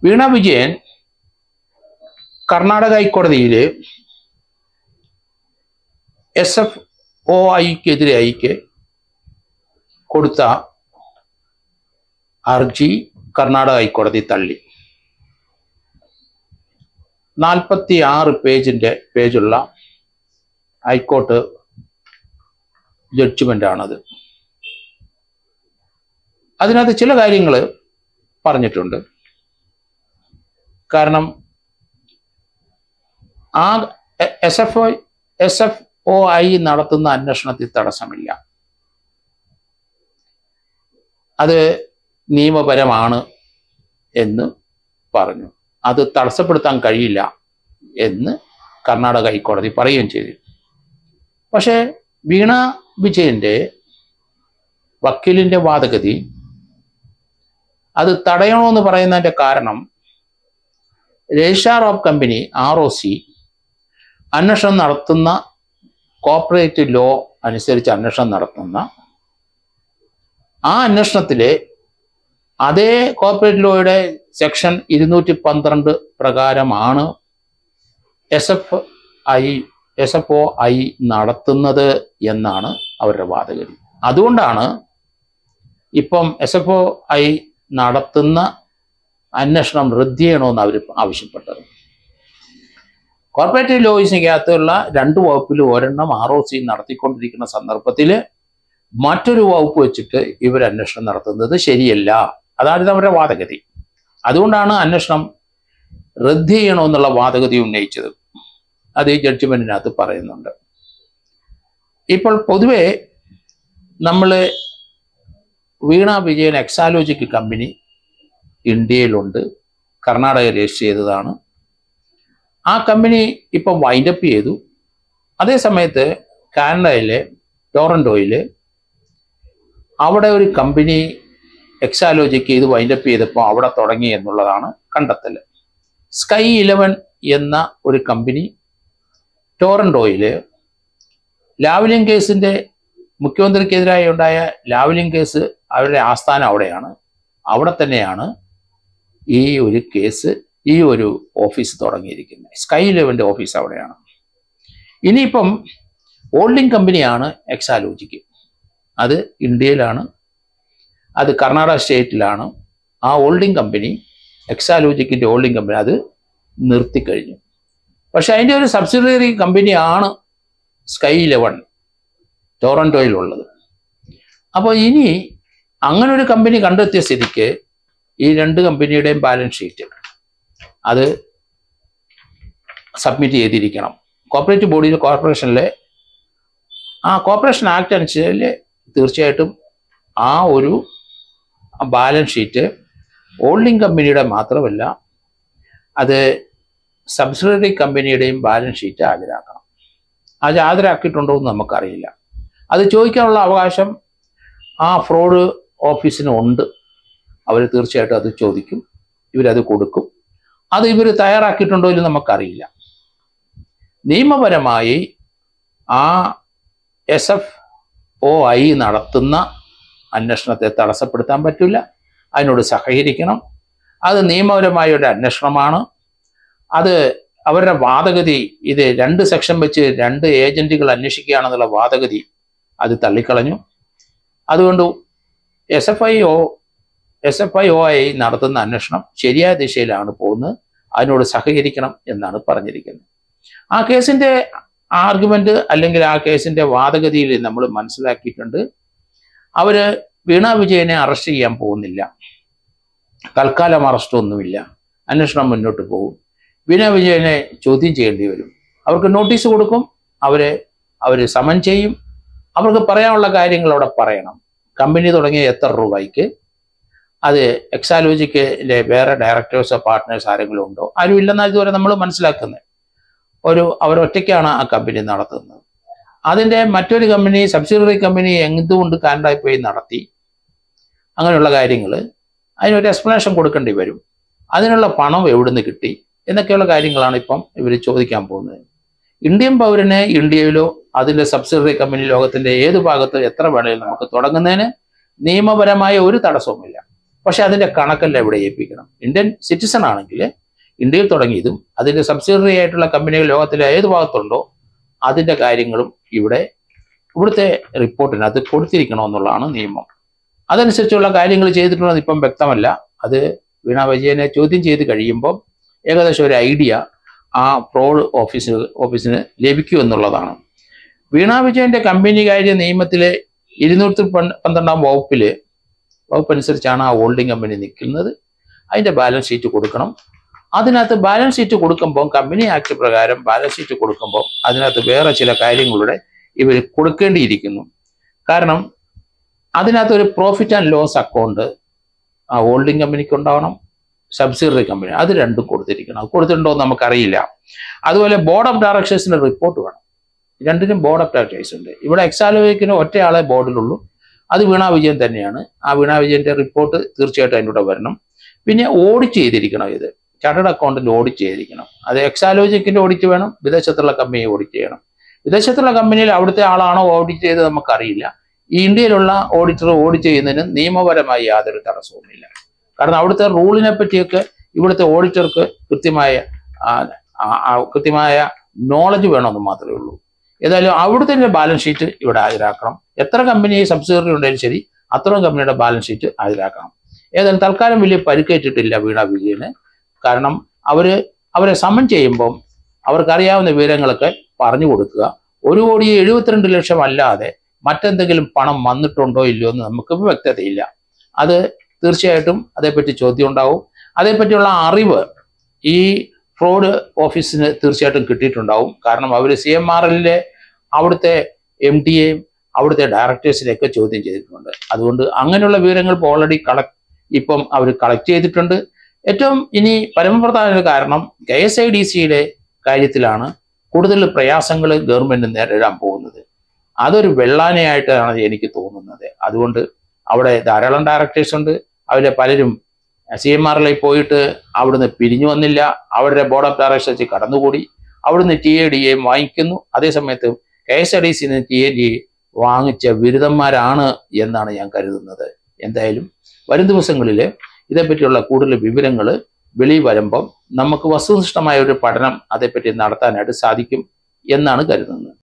വീണ വിജയൻ കർണാടക ഹൈക്കോടതിയിൽ S F O ഐക്കെതിരെ ഐക്ക് കൊടുത്ത ഹർജി കർണാടക ഹൈക്കോടതി തള്ളി നാൽപ്പത്തി ആറ് പേജിന്റെ പേജുള്ള ഹൈക്കോർട്ട് ജഡ്ജ്മെന്റ് ആണത് അതിനകത്ത് ചില കാര്യങ്ങൾ പറഞ്ഞിട്ടുണ്ട് കാരണം ആ S F O S F O I നടത്തുന്ന അന്വേഷണത്തിൽ തടസ്സമില്ല അത് നിയമപരമാണ് എന്ന് പറഞ്ഞു അത് തടസ്സപ്പെടുത്താൻ കഴിയില്ല എന്ന് കർണാടക ഹൈക്കോടതി പറയുകയും ചെയ്തു പക്ഷേ വീണ വിജയന്റെ വക്കീലിന്റെ വാദഗതി അത് തടയണമെന്ന് പറയുന്നതിന്റെ കാരണം registrar of company R O C അന്വേഷണം നടത്തുന്ന കോർപ്പറേറ്റ് ലോ അനുസരിച്ച് അന്വേഷണം നടത്തുന്ന ആ അന്വേഷണത്തിലെ അതേ കോർപ്പറേറ്റ് ലോയുടെ സെക്ഷൻ ഇരുന്നൂറ്റി പന്ത്രണ്ട് പ്രകാരമാണ് S F I S F O I നടത്തുന്നത് എന്നാണ് അവരുടെ വാദഗതി അതുകൊണ്ടാണ് ഇപ്പം എസ് എഫ് ഒ ഐ നടത്തുന്ന അന്വേഷണം റദ്ദ് ചെയ്യണമെന്ന് അവർ ആവശ്യപ്പെട്ടത് കോർപ്പറേറ്റ് ലോയിസിനകത്തുള്ള രണ്ട് വകുപ്പിൽ ഒരെണ്ണം ആർ ഒ സി നടത്തിക്കൊണ്ടിരിക്കുന്ന സന്ദർഭത്തിൽ മറ്റൊരു വകുപ്പ് വെച്ചിട്ട് ഇവർ അന്വേഷണം നടത്തുന്നത് ശരിയല്ല അതാണ് അവരുടെ വാദഗതി അതുകൊണ്ടാണ് അന്വേഷണം റദ്ദ് ചെയ്യണമെന്നുള്ള വാദഗതി ഉന്നയിച്ചത് അത് ഈ ജഡ്ജ്മെന്റിനകത്ത് പറയുന്നുണ്ട് ഇപ്പോൾ പൊതുവെ നമ്മൾ വീണ വിജയൻ എക്സാലോജിക് കമ്പനി ഇന്ത്യയിലുണ്ട് കർണാടക രജിസ്റ്റർ ചെയ്തതാണ് ആ കമ്പനി ഇപ്പം വൈൻഡപ്പ് ചെയ്തു അതേ സമയത്ത് കാനഡയിലെ ടോറൻറ്റോയിൽ അവിടെ ഒരു കമ്പനി എക്സാലോജിക്ക് ഇത് വൈൻഡപ്പ് ചെയ്തപ്പോൾ അവിടെ തുടങ്ങി എന്നുള്ളതാണ് കണ്ടെത്തൽ സ്കൈ ഇലവൻ എന്ന ഒരു കമ്പനി ടോറൻറ്റോയിൽ ലാവ്ലിൻ കേസിൻ്റെ മുഖ്യമന്ത്രിക്കെതിരായി ഉണ്ടായ ലാവ്ലിൻ കേസ് അവരുടെ ആസ്ഥാനം അവിടെയാണ് അവിടെ തന്നെയാണ് ഈ ഒരു കേസ് ഈ ഒരു ഓഫീസ് തുടങ്ങിയിരിക്കുന്നത് സ്കൈ ഇലവൻ്റെ ഓഫീസ് അവിടെയാണ് ഇനിയിപ്പം ഹോൾഡിംഗ് കമ്പനിയാണ് എക്സാലോജിക്ക് അത് ഇന്ത്യയിലാണ് അത് കർണാടക സ്റ്റേറ്റിലാണ് ആ ഹോൾഡിംഗ് കമ്പനി എക്സാലോജിക്കിൻ്റെ ഹോൾഡിംഗ് കമ്പനി അത് നിർത്തിക്കഴിഞ്ഞു പക്ഷെ അതിൻ്റെ ഒരു സബ്സിഡിയറി കമ്പനിയാണ് സ്കൈ ഇലവൺ ടോറൻറ്റോയിലുള്ളത് അപ്പോൾ ഇനി അങ്ങനെ ഒരു കമ്പനി കണ്ടെത്തിയ സ്ഥിതിക്ക് ഈ രണ്ട് കമ്പനിയുടെയും ബാലൻസ് ഷീറ്റ് അത് സബ്മിറ്റ് ചെയ്തിരിക്കണം കോർപ്പറേറ്റ് ബോഡിയിൽ കോർപ്പറേഷനിലെ ആ കോർപ്പറേഷൻ ആക്ട് അനുസരിച്ച് തീർച്ചയായിട്ടും ആ ഒരു ബാലൻസ് ഷീറ്റ് ഹോൾഡിംഗ് കമ്പനിയുടെ മാത്രമല്ല അത് സബ്സിഡറി കമ്പനിയുടെയും ബാലൻസ് ഷീറ്റ് ഹാജരാക്കണം അത് ഹാജരാക്കിയിട്ടുണ്ടോ എന്ന് നമുക്കറിയില്ല അത് ചോദിക്കാനുള്ള അവകാശം ആ ഫ്രോഡ് ഓഫീസിന് ഉണ്ട് അവർ തീർച്ചയായിട്ടും അത് ചോദിക്കും ഇവരത് കൊടുക്കും അത് ഇവർ തയ്യാറാക്കിയിട്ടുണ്ടോ എന്ന് നമുക്കറിയില്ല നിയമപരമായി ആ എസ് എഫ് ഒ ഐ നടത്തുന്ന അന്വേഷണത്തെ തടസ്സപ്പെടുത്താൻ പറ്റില്ല അതിനോട് സഹകരിക്കണം അത് നിയമപരമായ ഒരു അന്വേഷണമാണ് അത് അവരുടെ വാദഗതി ഇത് രണ്ട് സെക്ഷൻ വെച്ച് രണ്ട് ഏജന്റുകൾ അന്വേഷിക്കുകയാണെന്നുള്ള വാദഗതി അത് തള്ളിക്കളഞ്ഞു അതുകൊണ്ട് S F I O S F I O I നടത്തുന്ന അന്വേഷണം ശരിയായ ദിശയിലാണ് പോകുന്നത് അതിനോട് സഹകരിക്കണം എന്നാണ് പറഞ്ഞിരിക്കുന്നത് ആ കേസിന്റെ ആർഗ്യുമെന്റ് അല്ലെങ്കിൽ ആ കേസിന്റെ വാദഗതിയിൽ നമ്മൾ മനസ്സിലാക്കിയിട്ടുണ്ട് അവര് വീണ വിജയനെ അറസ്റ്റ് ചെയ്യാൻ പോകുന്നില്ല തൽക്കാലം അറസ്റ്റ് ഒന്നുമില്ല അന്വേഷണം മുന്നോട്ട് പോകും വീണ വിജയനെ ചോദ്യം ചെയ്യേണ്ടി വരും അവർക്ക് നോട്ടീസ് കൊടുക്കും അവരെ അവർ സമൻ ചെയ്യും അവർക്ക് പറയാനുള്ള കാര്യങ്ങൾ അവിടെ പറയണം കമ്പനി തുടങ്ങിയ എത്ര രൂപയ്ക്ക് അത് എക്സാലോജിക്കിലെ വേറെ ഡയറക്ടേഴ്സോ പാർട്ട്നേഴ്സ് ആരെങ്കിലും ഉണ്ടോ ആരും ഇല്ലെന്നാണ് ഇതുവരെ നമ്മൾ മനസ്സിലാക്കുന്നത് ഒരു അവരൊറ്റയ്ക്കാണ് ആ കമ്പനി നടത്തുന്നത് അതിൻ്റെ മറ്റൊരു കമ്പനി സബ്സിഡറി കമ്പനി എന്തുകൊണ്ട് കാനഡയിൽ പോയി നടത്തി അങ്ങനെയുള്ള കാര്യങ്ങൾ അതിനൊരു എക്സ്പ്ലനേഷൻ കൊടുക്കേണ്ടി വരും അതിനുള്ള പണം എവിടുന്ന് കിട്ടി എന്നൊക്കെയുള്ള കാര്യങ്ങളാണ് ഇപ്പം ഇവർ ചോദിക്കാൻ പോകുന്നത് ഇന്ത്യൻ പൗരനെ ഇന്ത്യയിലോ അതിൻ്റെ സബ്സിഡറി കമ്പനി ലോകത്തിൻ്റെ ഏത് ഭാഗത്ത് എത്ര വേണേലും നമുക്ക് തുടങ്ങുന്നതിന് നിയമപരമായ ഒരു തടസ്സവുമില്ല പക്ഷെ അതിന്റെ കണക്കല്ല ഇവിടെ ഏൽപ്പിക്കണം ഇന്ത്യൻ സിറ്റിസൺ ആണെങ്കിൽ ഇന്ത്യയിൽ തുടങ്ങിയതും അതിന്റെ സബ്സിഡറി ആയിട്ടുള്ള കമ്പനികൾ ലോകത്തിലെ ഏത് ഭാഗത്തുണ്ടോ അതിന്റെ കാര്യങ്ങളും ഇവിടെ ഇവിടുത്തെ റിപ്പോർട്ടിനകത്ത് കൊടുത്തിരിക്കണമെന്നുള്ളതാണ് നിയമം അതനുസരിച്ചുള്ള കാര്യങ്ങൾ ചെയ്തിട്ടുള്ളത് ഇപ്പം വ്യക്തമല്ല അത് വീണ വിജയനെ ചോദ്യം ചെയ്ത് കഴിയുമ്പോൾ ഏകദേശം ഒരു ഐഡിയ ആ ഫ്രോഡ് ഓഫീസ് ഓഫീസിന് ലഭിക്കൂ എന്നുള്ളതാണ് വീണ വിജയന്റെ കമ്പനി കാര്യ നിയമത്തിലെ ഇരുന്നൂറ്റി പൻ- പന്ത്രണ്ടാം വകുപ്പില് വകുപ്പ് അനുസരിച്ചാണ് ആ ഹോൾഡിംഗ് കമ്പനി നിൽക്കുന്നത് അതിന്റെ ബാലൻസ് ഷീറ്റ് കൊടുക്കണം അതിനകത്ത് ബാലൻസ് ഷീറ്റ് കൊടുക്കുമ്പോൾ കമ്പനി ആക്ട് പ്രകാരം ബാലൻസ് ഷീറ്റ് കൊടുക്കുമ്പോൾ അതിനകത്ത് വേറെ ചില കാര്യങ്ങളുടെ ഇവർ കൊടുക്കേണ്ടിയിരിക്കുന്നു കാരണം അതിനകത്ത് ഒരു പ്രോഫിറ്റ് ആൻഡ് ലോസ് അക്കൗണ്ട് ആ ഹോൾഡിംഗ് കമ്പനിക്ക് ഉണ്ടാവണം സബ്സിഡറി കമ്പനി അത് രണ്ടും കൊടുത്തിരിക്കണം അത് കൊടുത്തിട്ടുണ്ടോ എന്ന് നമുക്കറിയില്ല അതുപോലെ ബോർഡ് ഓഫ് ഡയറക്ടേഴ്സിന്റെ റിപ്പോർട്ട് വേണം രണ്ടിനും ബോർഡ് ഓഫ് ഡയറക്ടേഴ്സ് ഉണ്ട് ഇവിടെ എക്സാലോവേക്കിന് ഒറ്റയാളെ ബോർഡിലുള്ളൂ അത് വീണ വിജയൻ തന്നെയാണ് ആ വീണ വിജയന്റെ റിപ്പോർട്ട് തീർച്ചയായിട്ടും അതിൻ്റെ കൂടെ വരണം പിന്നെ ഓഡിറ്റ് ചെയ്തിരിക്കണം ഇത് ചാർട്ടേഡ് അക്കൗണ്ടിൽ ഓഡിറ്റ് ചെയ്തിരിക്കണം അത് എക്സാലോജിക്കിന്റെ ഓഡിറ്റ് വേണം വിദേശത്തുള്ള കമ്പനിയെ ഓഡിറ്റ് ചെയ്യണം വിദേശത്തുള്ള കമ്പനിയിൽ അവിടുത്തെ ആളാണോ ഓഡിറ്റ് ചെയ്തത് നമുക്കറിയില്ല ഈ ഇന്ത്യയിലുള്ള ഓഡിറ്റർ ഓഡിറ്റ് ചെയ്യുന്നതിന് നിയമപരമായി യാതൊരു തടസ്സവുമില്ല കാരണം അവിടുത്തെ റൂളിനെ പറ്റിയൊക്കെ ഇവിടുത്തെ ഓഡിറ്റർക്ക് കൃത്യമായ ആ, ആ, ആ, കൃത്യമായ നോളജ് വേണമെന്ന് മാത്രമേ ഉള്ളൂ ഏതായാലും അവിടുത്തെ ബാലൻസ് ഷീറ്റ് ഇവിടെ ഹാജരാക്കണം എത്ര കമ്പനി സബ്സിഡറി ഉണ്ടെങ്കിലും ശരി അത്രയും കമ്പനിയുടെ ബാലൻസ് ഷീറ്റ് ഹാജരാക്കണം ഏതായാലും തൽക്കാലം വലിയ പരിക്കേറ്റിട്ടില്ല വീണ വിജയന് കാരണം അവര് അവരെ സമൻ ചെയ്യുമ്പം അവർക്കറിയാവുന്ന വിവരങ്ങളൊക്കെ പറഞ്ഞു കൊടുക്കുക ഒരു കോടി എഴുപത്തിരണ്ട് ലക്ഷം അല്ലാതെ മറ്റെന്തെങ്കിലും പണം വന്നിട്ടുണ്ടോ ഇല്ലയോ എന്ന് നമുക്ക് വ്യക്തതയില്ല അത് തീർച്ചയായിട്ടും അതേപ്പറ്റി ചോദ്യം ഉണ്ടാവും അതേപ്പറ്റിയുള്ള അറിവ് ഈ ഫ്രോഡ് ഓഫീസിന് തീർച്ചയായിട്ടും കിട്ടിയിട്ടുണ്ടാവും കാരണം അവർ സി എം ആർ എല്ലിലെ അവിടുത്തെ എം ഡിയെയും അവിടുത്തെ ഡയറക്ടേഴ്സിനെയൊക്കെ ചോദ്യം ചെയ്തിട്ടുണ്ട് അതുകൊണ്ട് അങ്ങനെയുള്ള വിവരങ്ങൾ ഇപ്പോൾ ഓൾറെഡി കളക്ട് ഇപ്പം അവർ കളക്ട് ചെയ്തിട്ടുണ്ട് ഏറ്റവും ഇനി പരമപ്രധാന ഒരു കാരണം കെ എസ് ഐ ഡി സിയുടെ കാര്യത്തിലാണ് കൂടുതൽ പ്രയാസങ്ങൾ ഗവൺമെന്റ് നേരിടാൻ പോകുന്നത് അതൊരു വെള്ളാനയായിട്ടാണ് എനിക്ക് തോന്നുന്നത് അതുകൊണ്ട് അവിടെ ധാരാളം ഡയറക്ടേഴ്സ് ഉണ്ട് അവരെ പലരും സി എം ആറിലേക്ക് പോയിട്ട് അവിടുന്ന് പിരിഞ്ഞു വന്നില്ല അവരുടെ ബോർഡ് ഓഫ് ഡയറക്ടേഴ്സ് കടന്നുകൂടി അവിടുന്ന് ടി എ ഡി എ വാങ്ങിക്കുന്നു അതേസമയത്ത് കെ എസ് ഐ ഡി സിന്ന് ടി എ ഡി വാങ്ങിച്ച ബിരുദന്മാരാണ് എന്നാണ് ഞാൻ കരുതുന്നത് എന്തായാലും വരും ദിവസങ്ങളിൽ ഇതേപ്പറ്റിയുള്ള കൂടുതൽ വിവരങ്ങൾ വെളി വരുമ്പം നമുക്ക് വസ്തുനിഷ്ഠമായ ഒരു പഠനം അതേപ്പറ്റി നടത്താനായിട്ട് സാധിക്കും എന്നാണ് കരുതുന്നത്